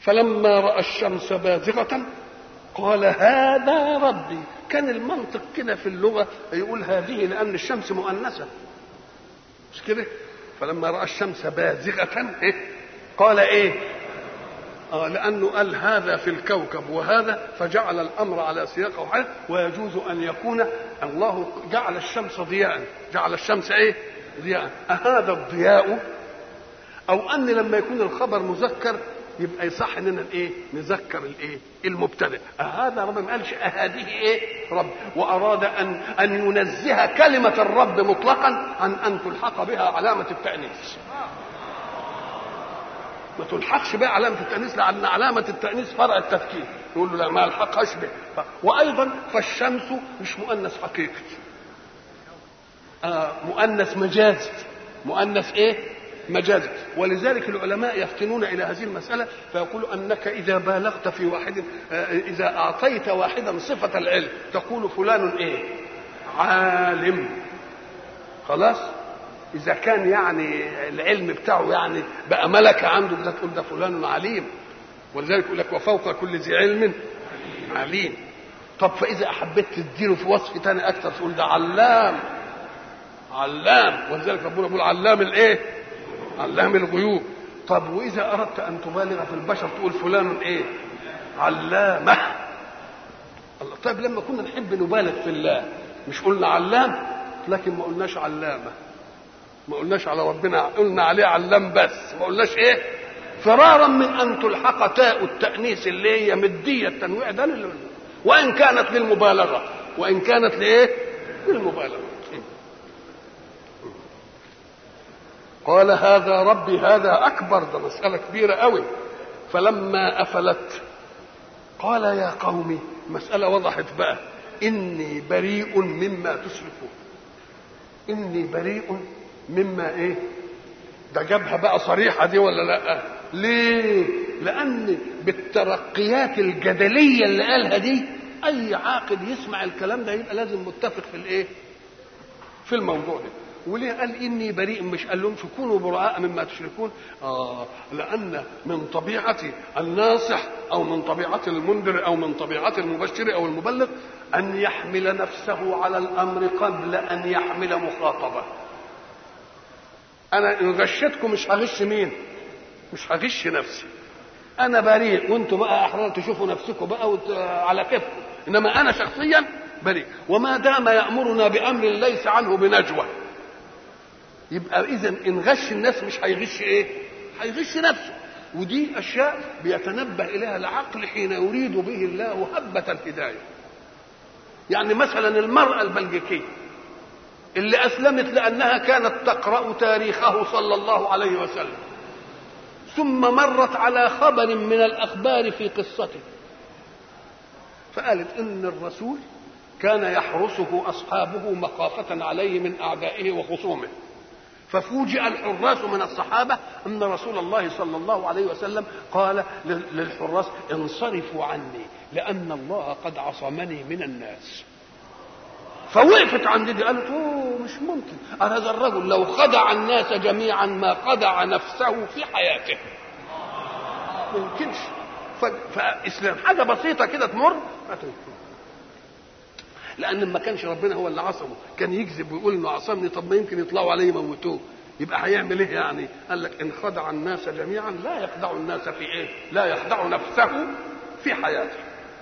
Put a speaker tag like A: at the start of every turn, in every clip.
A: فلما راى الشمس بازغه قال هذا ربي كان المنطق كده في اللغه يقول هذه لان الشمس مؤنثه مش كده فلما راى الشمس بازغه إيه؟ قال ايه آه لانه قال هذا في الكوكب وهذا فجعل الامر على سياقه وحاله ويجوز ان يكون الله جعل الشمس ضياء جعل الشمس ايه ضياء أهذا الضياء او ان لما يكون الخبر مذكر يبقى يصح اننا ايه نذكر الايه المبتدئ هذا رب ما قالش هذه ايه رب واراد ان ان ينزه كلمه الرب مطلقا عن ان تلحق بها علامه التانيث ما تلحقش بها علامه التانيث لان علامه التانيث فرع التفكير يقول له لا ما الحقهاش به وايضا فالشمس مش مؤنث حقيقي آه مؤنث مجازي مؤنث ايه مجازي ولذلك العلماء يفتنون الى هذه المساله فيقول انك اذا بالغت في واحد اذا اعطيت واحدا صفه العلم تقول فلان ايه عالم خلاص اذا كان يعني العلم بتاعه يعني بقى ملكه عنده ده تقول ده فلان عليم ولذلك يقول لك وفوق كل ذي علم عليم طب فاذا احبيت تديله في وصف تاني اكثر تقول ده علام علام ولذلك ربنا بيقول علام الايه علام الغيوب طب واذا اردت ان تبالغ في البشر تقول فلان ايه علامه الله طيب لما كنا نحب نبالغ في الله مش قلنا علام لكن ما قلناش علامه ما قلناش على ربنا قلنا عليه علام بس ما قلناش ايه فرارا من ان تلحق تاء التانيث اللي هي مديه التنويع ده لل... وان كانت للمبالغه وان كانت لايه للمبالغه قال هذا ربي هذا اكبر ده مساله كبيره قوي فلما افلت قال يا قومي مساله وضحت بقى اني بريء مما تشركون اني بريء مما ايه ده جابها بقى صريحه دي ولا لا ليه لان بالترقيات الجدليه اللي قالها دي اي عاقل يسمع الكلام ده يبقى لازم متفق في الايه في الموضوع ده وليه قال اني بريء مش قال لهم كونوا براء مما تشركون اه لان من طبيعه الناصح او من طبيعه المنذر او من طبيعه المبشر او المبلغ ان يحمل نفسه على الامر قبل ان يحمل مخاطبه انا ان غشتكم مش هغش مين مش هغش نفسي انا بريء وانتم بقى احرار تشوفوا نفسكم بقى وت... على كيفكم انما انا شخصيا بريء وما دام يامرنا بامر ليس عنه بنجوى يبقى اذا ان غش الناس مش هيغش ايه هيغش نفسه ودي اشياء بيتنبه اليها العقل حين يريد به الله هبه الهدايه يعني مثلا المراه البلجيكيه اللي اسلمت لانها كانت تقرا تاريخه صلى الله عليه وسلم ثم مرت على خبر من الاخبار في قصته فقالت ان الرسول كان يحرسه اصحابه مخافه عليه من اعدائه وخصومه ففوجئ الحراس من الصحابة أن رسول الله صلى الله عليه وسلم قال للحراس انصرفوا عني لأن الله قد عصمني من الناس فوقفت عند دي قالت اوه مش ممكن هذا الرجل لو خدع الناس جميعا ما خدع نفسه في حياته ما يمكنش فاسلام حاجه بسيطه كده تمر لان ما كانش ربنا هو اللي عصمه كان يكذب ويقول انه عصمني طب ما يمكن يطلعوا عليه يموتوه يبقى هيعمل ايه يعني قال لك ان خدع الناس جميعا لا يخدع الناس في ايه لا يخدع نفسه في حياته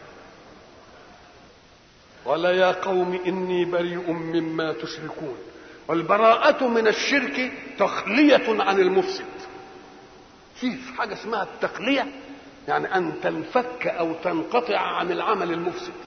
A: ولا يا قوم اني بريء مما تشركون والبراءة من الشرك تخلية عن المفسد في حاجة اسمها التخلية يعني أن تنفك أو تنقطع عن العمل المفسد